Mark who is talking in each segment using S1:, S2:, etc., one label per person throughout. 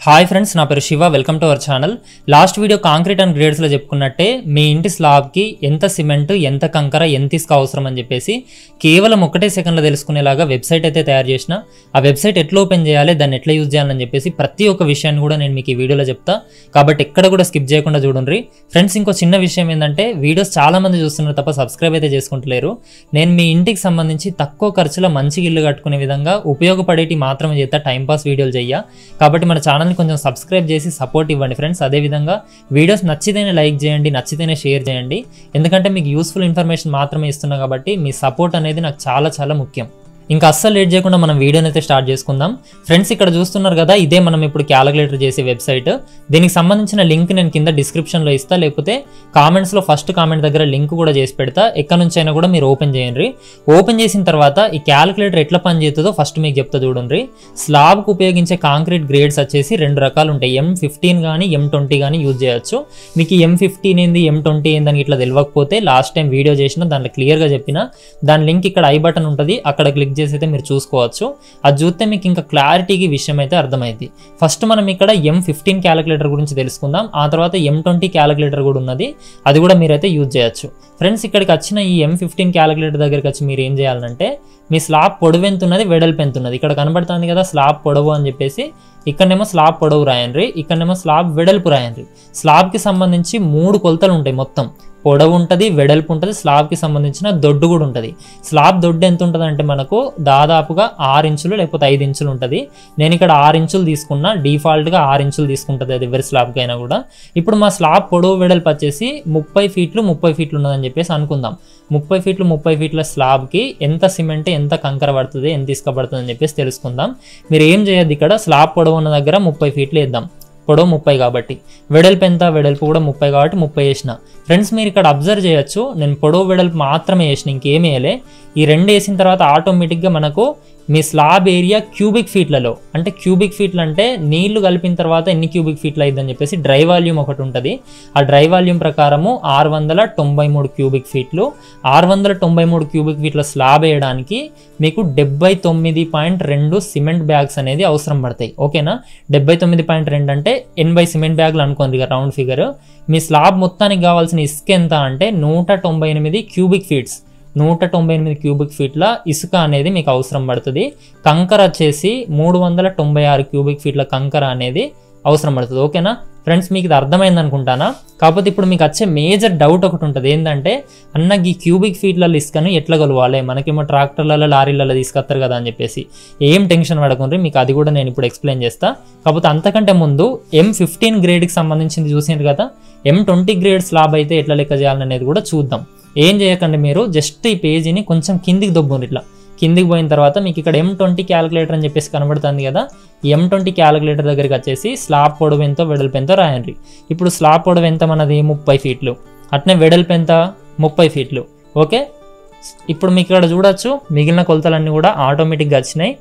S1: hi friends నా పేరు Shiva welcome to our channel last video concrete and గ్రేడ్స్లో చెప్పుకున్నట్టే మీ ఇంటి స్లాబ్కి ఎంత సిమెంట్ ఎంత కంకర ఎంత ఇసుక అవసరం అని చెప్పేసి కేవలం ఒకటే సెకండ్లో తెలుసుకునేలాగా వెబ్సైట్ అయితే తయారు చేసిన ఆ వెబ్సైట్ ఎట్లా ఓపెన్ చేయాలి దాన్ని ఎట్లా యూజ్ చేయాలని చెప్పేసి ప్రతి ఒక్క విషయాన్ని కూడా నేను మీకు ఈ వీడియోలో చెప్తా కాబట్టి ఎక్కడ కూడా స్కిప్ చేయకుండా చూడండి ఫ్రెండ్స్ ఇంకో చిన్న విషయం ఏంటంటే వీడియోస్ చాలా మంది చూస్తున్నారు తప్ప సబ్స్క్రైబ్ అయితే చేసుకుంటలేరు నేను మీ ఇంటికి సంబంధించి తక్కువ ఖర్చులో మంచి ఇల్లు కట్టుకునే విధంగా ఉపయోగపడేటి మాత్రమే చేస్తా టైంపాస్ వీడియోలు చెయ్య కాబట్టి మన ఛానల్ని కొంచెం సబ్స్క్రైబ్ చేసి సపోర్ట్ ఇవ్వండి ఫ్రెండ్స్ అదేవిధంగా వీడియోస్ నచ్చితేనే లైక్ చేయండి నచ్చితేనే షేర్ చేయండి ఎందుకంటే మీకు యూస్ఫుల్ ఇన్ఫర్మేషన్ మాత్రమే ఇస్తున్నా కాబట్టి మీ సపోర్ట్ అనేది నాకు చాలా చాలా ముఖ్యం ఇంకా అస్సలు లేట్ చేయకుండా మనం వీడియోని అయితే స్టార్ట్ చేసుకుందాం ఫ్రెండ్స్ ఇక్కడ చూస్తున్నారు కదా ఇదే మనం ఇప్పుడు క్యాలిక్యులేటర్ చేసే వెబ్సైట్ దీనికి సంబంధించిన లింక్ నేను కింద డిస్క్రిప్షన్లో ఇస్తా లేకపోతే కామెంట్స్లో ఫస్ట్ కామెంట్ దగ్గర లింక్ కూడా చేసి పెడతా ఎక్కడ నుంచి అయినా కూడా మీరు ఓపెన్ చేయండి ఓపెన్ చేసిన తర్వాత ఈ క్యాలిక్యులేటర్ ఎట్లా పనిచేస్తుందో ఫస్ట్ మీకు చెప్తా చూడండి స్లాబ్కు ఉపయోగించే కాంక్రీట్ గ్రేడ్స్ వచ్చేసి రెండు రకాలు ఉంటాయి ఎం ఫిఫ్టీన్ కానీ ఎం ట్వంటీ కానీ యూజ్ చేయొచ్చు మీకు ఎం ఫిఫ్టీన్ ఏంది ఎం ట్వంటీ ఏందని ఇట్లా తెలియకపోతే లాస్ట్ టైం వీడియో చేసిన దాంట్లో క్లియర్గా చెప్పిన దాని లింక్ ఇక్కడ ఐ బటన్ ఉంటుంది అక్కడ క్లిక్ చేసి అయితే మీరు చూసుకోవచ్చు అది చూస్తే మీకు ఇంకా క్లారిటీకి విషయం అయితే అర్థమైంది ఫస్ట్ మనం ఇక్కడ ఎం ఫిఫ్టీన్ క్యాలిక్యులేటర్ గురించి తెలుసుకుందాం ఆ తర్వాత ఎం ట్వంటీ క్యాలిక్యులేటర్ కూడా ఉన్నది అది కూడా మీరైతే యూజ్ చేయొచ్చు ఫ్రెండ్స్ ఇక్కడికి వచ్చిన ఈ ఎం ఫిఫ్టీన్ క్యాలిక్యులేటర్ దగ్గరికి వచ్చి మీరు ఏం చేయాలంటే మీ స్లాబ్ పొడవు ఎంత ఉన్నది వెడల్పు ఎంత ఉన్నది ఇక్కడ కనబడుతుంది కదా స్లాబ్ పొడవు అని చెప్పేసి ఇక్కడనేమో స్లాబ్ పొడవు రాయండి ఇక్కడనేమో స్లాబ్ వెడల్పు రాయండి స్లాబ్కి సంబంధించి మూడు కొలతలు ఉంటాయి మొత్తం పొడవు ఉంటుంది వెడల్పు ఉంటుంది స్లాబ్కి సంబంధించిన దొడ్డు కూడా ఉంటుంది స్లాబ్ దొడ్డు ఎంత ఉంటుంది అంటే మనకు దాదాపుగా ఆరు ఇంచులు లేకపోతే ఐదు ఇంచులు ఉంటుంది నేను ఇక్కడ ఆరు ఇంచులు తీసుకున్నా డిఫాల్ట్గా ఆరు ఇంచులు తీసుకుంటుంది అది ఎవరి స్లాబ్కి అయినా కూడా ఇప్పుడు మా స్లాబ్ పొడవు వెడల్పు వచ్చేసి ముప్పై ఫీట్లు ముప్పై ఫీట్లు ఉన్నదని చెప్పేసి అనుకుందాం ముప్పై ఫీట్లు ముప్పై ఫీట్ల స్లాబ్కి ఎంత సిమెంట్ ఎంత కంకర పడుతుంది ఎంత ఇసుకపడుతుంది అని చెప్పేసి తెలుసుకుందాం మీరు ఏం చేయొద్దు ఇక్కడ స్లాబ్ పొడవు ఉన్న దగ్గర ముప్పై ఫీట్లు వేద్దాం పొడవు ముప్పై కాబట్టి వెడల్పు ఎంత వెడల్పు కూడా ముప్పై కాబట్టి ముప్పై వేసిన ఫ్రెండ్స్ మీరు ఇక్కడ అబ్జర్వ్ చేయొచ్చు నేను పొడవు వెడల్పు మాత్రమే వేసిన ఇంకేం వేయలే ఈ రెండు వేసిన తర్వాత ఆటోమేటిక్గా మనకు మీ స్లాబ్ ఏరియా క్యూబిక్ ఫీట్లలో అంటే క్యూబిక్ ఫీట్లు అంటే నీళ్లు కలిపిన తర్వాత ఎన్ని క్యూబిక్ ఫీట్లు అయిందని చెప్పేసి డ్రై వాల్యూమ్ ఒకటి ఉంటుంది ఆ డ్రై వాల్యూమ్ ప్రకారము ఆరు వందల తొంభై మూడు క్యూబిక్ ఫీట్లు ఆరు వందల తొంభై మూడు క్యూబిక్ ఫీట్ల స్లాబ్ వేయడానికి మీకు డెబ్బై తొమ్మిది పాయింట్ రెండు సిమెంట్ బ్యాగ్స్ అనేది అవసరం పడతాయి ఓకేనా డెబ్బై తొమ్మిది పాయింట్ రెండు అంటే ఎనభై సిమెంట్ బ్యాగులు అనుకోండి ఇక రౌండ్ ఫిగర్ మీ స్లాబ్ మొత్తానికి కావాల్సిన ఇసుక ఎంత అంటే నూట తొంభై ఎనిమిది క్యూబిక్ ఫీట్స్ నూట తొంభై ఎనిమిది క్యూబిక్ ఫీట్ల ఇసుక అనేది మీకు అవసరం పడుతుంది కంకర వచ్చేసి మూడు వందల తొంభై ఆరు క్యూబిక్ ఫీట్ల కంకర అనేది అవసరం పడుతుంది ఓకేనా ఫ్రెండ్స్ మీకు ఇది అర్థమైంది అనుకుంటానా కాకపోతే ఇప్పుడు మీకు వచ్చే మేజర్ డౌట్ ఒకటి ఉంటుంది ఏంటంటే అన్న ఈ క్యూబిక్ ఫీట్లలో ఇసుకను ఎట్లా కలవాలి మనకేమో ట్రాక్టర్లలో లారీలలో తీసుకొస్తారు కదా అని చెప్పేసి ఏం టెన్షన్ పడకుండా మీకు అది కూడా నేను ఇప్పుడు ఎక్స్ప్లెయిన్ చేస్తా కాకపోతే అంతకంటే ముందు ఎం ఫిఫ్టీన్ గ్రేడ్కి సంబంధించింది చూసినారు కదా ఎం ట్వంటీ గ్రేడ్ స్లాబ్ అయితే ఎట్లా లెక్క చేయాలనేది కూడా చూద్దాం ఏం చేయకండి మీరు జస్ట్ ఈ పేజీని కొంచెం కిందికి దొబ్బుంది ఇట్లా కిందికి పోయిన తర్వాత మీకు ఇక్కడ ఎం ట్వంటీ క్యాలిక్యులేటర్ అని చెప్పేసి కనబడుతుంది కదా ఎం ట్వంటీ క్యాలిక్యులేటర్ దగ్గరికి వచ్చేసి స్లాబ్ పొడవు ఎంతో వెడల్పు ఎంతో రాయండి ఇప్పుడు స్లాబ్ పొడవు ఎంత మనది ముప్పై ఫీట్లు అట్నే వెడల్పు ఎంత ముప్పై ఫీట్లు ఓకే ఇప్పుడు మీకు ఇక్కడ చూడొచ్చు మిగిలిన కొలతలన్నీ కూడా ఆటోమేటిక్గా వచ్చినాయి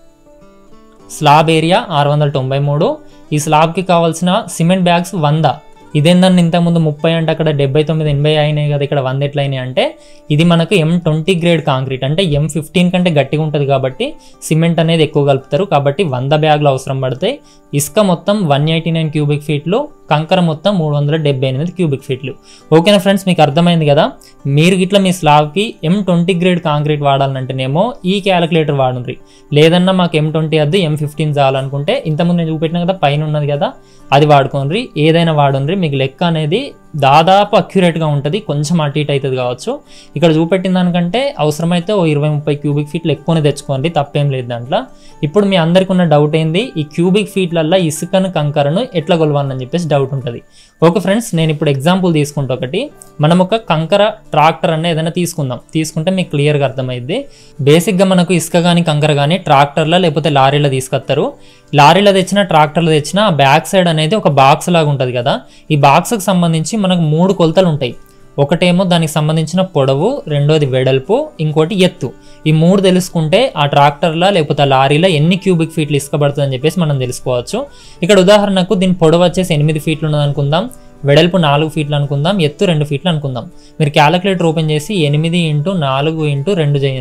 S1: స్లాబ్ ఏరియా ఆరు వందల తొంభై మూడు ఈ స్లాబ్కి కావాల్సిన సిమెంట్ బ్యాగ్స్ వంద ఇదేందని ఇంతకుముందు ముప్పై అంటే అక్కడ డెబ్బై తొమ్మిది ఎనభై అయినాయి కదా ఇక్కడ వంద ఎట్లా అయినాయి అంటే ఇది మనకు ఎం ట్వంటీ గ్రేడ్ కాంక్రీట్ అంటే ఎం ఫిఫ్టీన్ కంటే గట్టిగా ఉంటుంది కాబట్టి సిమెంట్ అనేది ఎక్కువ కలుపుతారు కాబట్టి వంద బ్యాగులు అవసరం పడతాయి ఇసుక మొత్తం వన్ ఎయిటీ నైన్ క్యూబిక్ ఫీట్లు కంకర మొత్తం మూడు వందల డెబ్బై ఎనిమిది క్యూబిక్ ఫీట్లు ఓకేనా ఫ్రెండ్స్ మీకు అర్థమైంది కదా మీరు గిట్ల మీ స్లాబ్కి ఎం ట్వంటీ గ్రేడ్ కాంక్రీట్ వాడాలంటేనేమో ఈ క్యాలిక్యులేటర్ వాడండి లేదన్నా మాకు ఎం ట్వంటీ వద్దు ఎం ఫిఫ్టీన్ చాలనుకుంటే ఇంతకుముందు నేను చూపెట్టిన కదా పైన ఉన్నది కదా అది వాడుకోండి ఏదైనా వాడండి మీకు లెక్క అనేది దాదాపు అక్యురేట్గా ఉంటుంది కొంచెం అటు ఇటు అవుతుంది కావచ్చు ఇక్కడ చూపెట్టిన దానికంటే అవసరమైతే ఓ ఇరవై ముప్పై క్యూబిక్ ఫీట్లు ఎక్కువనే తెచ్చుకోండి తప్పేం లేదు దాంట్లో ఇప్పుడు మీ అందరికి ఉన్న డౌట్ ఏంది ఈ క్యూబిక్ ఫీట్లల్లో ఇసుకను కంకరను ఎట్లా కొలవాలని చెప్పేసి డౌట్ ఉంటుంది ఓకే ఫ్రెండ్స్ నేను ఇప్పుడు ఎగ్జాంపుల్ తీసుకుంటా ఒకటి మనం ఒక కంకర ట్రాక్టర్ అనే ఏదైనా తీసుకుందాం తీసుకుంటే మీకు క్లియర్గా అర్థమైంది బేసిక్గా మనకు ఇసుక కానీ కంకర కానీ ట్రాక్టర్లో లేకపోతే లారీలో తీసుకొస్తారు లారీలో తెచ్చిన ట్రాక్టర్లో తెచ్చిన బ్యాక్ సైడ్ అనేది ఒక బాక్స్ లాగా ఉంటుంది కదా ఈ బాక్స్కి సంబంధించి మనకు మూడు కొలతలు ఉంటాయి ఒకటేమో దానికి సంబంధించిన పొడవు రెండోది వెడల్పు ఇంకోటి ఎత్తు ఈ మూడు తెలుసుకుంటే ఆ ట్రాక్టర్లో లేకపోతే ఆ లారీలో ఎన్ని క్యూబిక్ ఫీట్లు ఇసుకబడుతుంది అని చెప్పేసి మనం తెలుసుకోవచ్చు ఇక్కడ ఉదాహరణకు దీని పొడవు వచ్చేసి ఎనిమిది ఫీట్లు ఉన్నది అనుకుందాం వెడల్పు నాలుగు ఫీట్లు అనుకుందాం ఎత్తు రెండు ఫీట్లు అనుకుందాం మీరు క్యాలిక్యులేటర్ ఓపెన్ చేసి ఎనిమిది ఇంటూ నాలుగు ఇంటూ రెండు చేయండి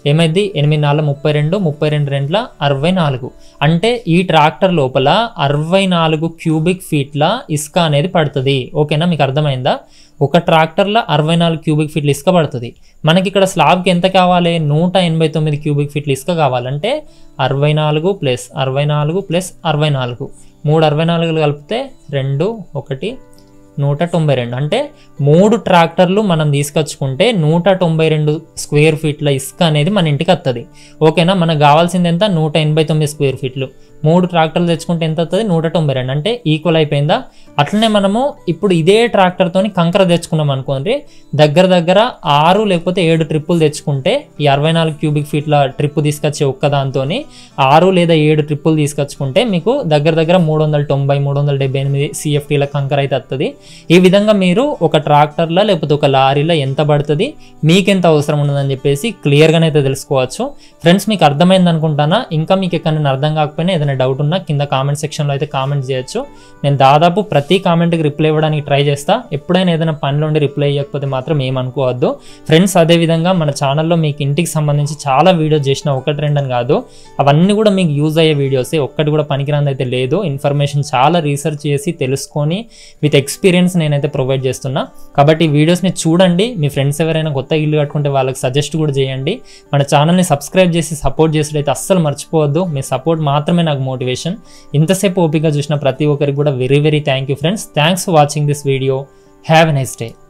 S1: ఏమైంది ఎనిమిది నాలుగు ముప్పై రెండు ముప్పై రెండు రెండుల అరవై నాలుగు అంటే ఈ ట్రాక్టర్ లోపల అరవై నాలుగు క్యూబిక్ ఫీట్ల ఇసుక అనేది పడుతుంది ఓకేనా మీకు అర్థమైందా ఒక ట్రాక్టర్లో అరవై నాలుగు క్యూబిక్ ఫీట్లు ఇసుక పడుతుంది మనకి ఇక్కడ స్లాబ్కి ఎంత కావాలి నూట ఎనభై తొమ్మిది క్యూబిక్ ఫీట్లు ఇసుక కావాలంటే అరవై నాలుగు ప్లస్ అరవై నాలుగు ప్లస్ అరవై నాలుగు మూడు అరవై నాలుగులు కలిపితే రెండు ఒకటి నూట తొంభై రెండు అంటే మూడు ట్రాక్టర్లు మనం తీసుకొచ్చుకుంటే నూట తొంభై రెండు స్క్వేర్ ఫీట్ల ఇసుక అనేది మన ఇంటికి వస్తుంది ఓకేనా మనకు కావాల్సింది ఎంత నూట ఎనభై తొమ్మిది స్క్వేర్ ఫీట్లు మూడు ట్రాక్టర్లు తెచ్చుకుంటే ఎంత వస్తుంది నూట తొంభై రెండు అంటే ఈక్వల్ అయిపోయిందా అట్లనే మనము ఇప్పుడు ఇదే ట్రాక్టర్తోని కంకర తెచ్చుకున్నాం అనుకోండి దగ్గర దగ్గర ఆరు లేకపోతే ఏడు ట్రిప్పులు తెచ్చుకుంటే ఈ అరవై నాలుగు క్యూబిక్ ఫీట్ల ట్రిప్ తీసుకొచ్చే ఒక్క దాంతో ఆరు లేదా ఏడు ట్రిప్పులు తీసుకొచ్చుకుంటే మీకు దగ్గర దగ్గర మూడు వందల తొంభై మూడు వందల డెబ్బై ఎనిమిది సిఎఫ్టీల కంకర అయితే వస్తుంది ఈ విధంగా మీరు ఒక ట్రాక్టర్లో లేకపోతే ఒక లారీలో ఎంత పడుతుంది మీకు ఎంత అవసరం ఉన్నదని చెప్పేసి క్లియర్గానే అయితే తెలుసుకోవచ్చు ఫ్రెండ్స్ మీకు అర్థమైంది అనుకుంటానా ఇంకా మీకు ఎక్కడైనా అర్థం కాకపోయినా ఏదైనా డౌట్ ఉన్నా కింద కామెంట్ సెక్షన్లో అయితే కామెంట్ చేయొచ్చు నేను దాదాపు ప్రతి కామెంట్కి రిప్లై ఇవ్వడానికి ట్రై చేస్తా ఎప్పుడైనా ఏదైనా పనిలో ఉండి రిప్లై ఇవ్వకపోతే మాత్రం ఏమనుకోవద్దు ఫ్రెండ్స్ అదేవిధంగా మన ఛానల్లో మీకు ఇంటికి సంబంధించి చాలా వీడియోస్ చేసిన ఒకటి రెండు అని కాదు అవన్నీ కూడా మీకు యూజ్ అయ్యే వీడియోసే ఒక్కటి కూడా పనికిరాంది అయితే లేదు ఇన్ఫర్మేషన్ చాలా రీసెర్చ్ చేసి తెలుసుకొని విత్ ఎక్స్పీరియన్స్ నేనైతే ప్రొవైడ్ చేస్తున్నా కాబట్టి ఈ వీడియోస్ని చూడండి మీ ఫ్రెండ్స్ ఎవరైనా కొత్త ఇల్లు కట్టుకుంటే వాళ్ళకి సజెస్ట్ కూడా చేయండి మన ఛానల్ని సబ్స్క్రైబ్ చేసి సపోర్ట్ చేసేటైతే అస్సలు మర్చిపోవద్దు మీ సపోర్ట్ మాత్రమే నాకు మోటివేషన్ ఇంతసేపు ఓపిక చూసిన ప్రతి ఒక్కరికి కూడా very very thank you friends thanks for watching this video have a nice day